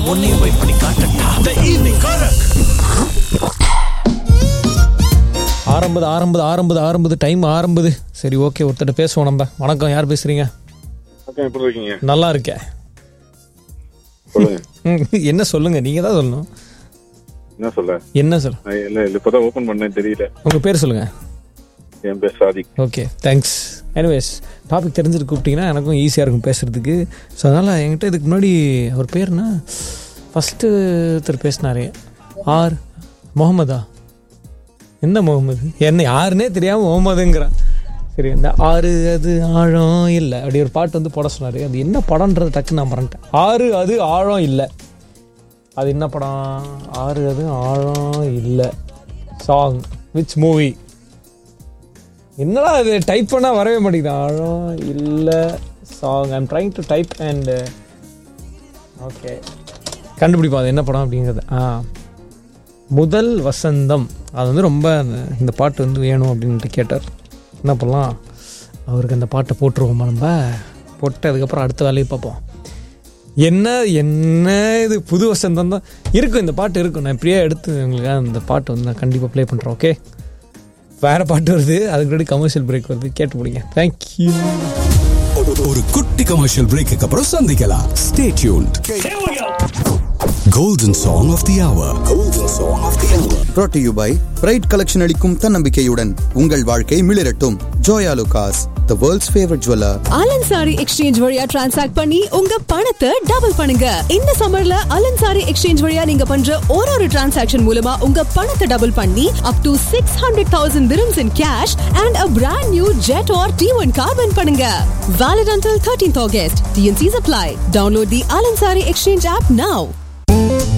உன்னையும் போய் பண்ணி காட்டட்டா த ஈவினிங் காரக் ஆரம்பது ஆரம்பது ஆரம்பது ஆரம்பது டைம் ஆரம்பது சரி ஓகே ஒருத்தர் பேசுவோம் நம்ம வணக்கம் யார் பேசுறீங்க அக்கா எப்படி இருக்கீங்க நல்லா இருக்கேன் சொல்லுங்க ம், என்ன சொல்லுங்க நீங்க தான் சொல்லணும் என்ன சொல்ல என்ன சொல் நான் இல்ல இல்ல இப்பதான் ஓபன் பண்ணேன் தெரியல உங்க பேர் சொல்லுங்க என் பேர் Sadiq okay thanks anyways topic தெரிஞ்சுட்டு கூப்பிட்டீங்கன்னா எனக்கும் ஈஸியாக இருக்கும் பேசுறதுக்கு ஸோ அதனால் என்கிட்ட இதுக்கு முன்னாடி அவர் பேர் என்ன ஃபஸ்ட்டு ஒருத்தர் பேசினாரே ஆர் முகமதா எந்த முகமது என்ன யாருன்னே தெரியாமல் முகமதுங்கிறான் சரி இந்த ஆறு அது ஆழம் இல்லை அப்படி ஒரு பாட்டு வந்து போட சொன்னார் அது என்ன படம்ன்றது டக்குன்னு நான் மறந்துட்டேன் ஆறு அது ஆழம் இல்லை அது என்ன படம் ஆறு அது ஆழம் இல்லை சாங் விச் மூவி என்னடா அது டைப் பண்ணால் வரவே மாட்டேங்குது ஆழம் இல்லை song I'm trying to type and okay கண்டுபிடிப்போம் அது என்ன படம் அப்படிங்கிறது ஆ முதல் வசந்தம் அது வந்து ரொம்ப அந்த- இந்த பாட்டு வந்து வேணும் அப்படின்ட்டு கேட்டார் என்ன பண்ணலாம் அவருக்கு அந்த பாட்டை போட்டுருவோமா நம்ம போட்டு அதுக்கப்புறம் அடுத்த வேலையை பார்ப்போம் என்ன என்ன இது புது வசந்தம் தான் இருக்கும் இந்த பாட்டு இருக்கும் நான் இப்படியே எடுத்து உங்களுக்கு அந்த பாட்டு வந்து நான் கண்டிப்பாக ப்ளே பண்ணுறேன் ஓகே வேற பாட்டு வருது அதுக்கு முன்னாடி கமர்ஷியல் பிரேக் வருது கேட்டு பிடிங்க தேங்க்யூ ஒரு குட்டி கமர்ஷியல் பிரேக்கு அப்புறம் சந்திக்கலாம் stay tuned golden song of the hour golden song of the hour brought to you by pride collection அளிக்கும் தன்னம்பிக்கையுடன் உங்கள் வாழ்க்கை மிளிரட்டும் Joyalukkas the world's favourite jeweller Al Ansari exchange வழியா டிரான்சாக்ட் பண்ணி உங்க பணத்தை டபுள் பண்ணுங்க இந்த சம்மர்ல அலன்சாரி எக்ஸ்சேஞ்ச் வழியா நீங்க பண்ற ஒரு ஒரு டிரான்சாக்ஷன் மூலமா உங்க பணத்தை டபுள் பண்ணி up to six hundred thousand dirhams in cash and a brand new jet or T1 car win பண்ணுங்க valid until 13th August TNC's apply download the Alansari exchange app now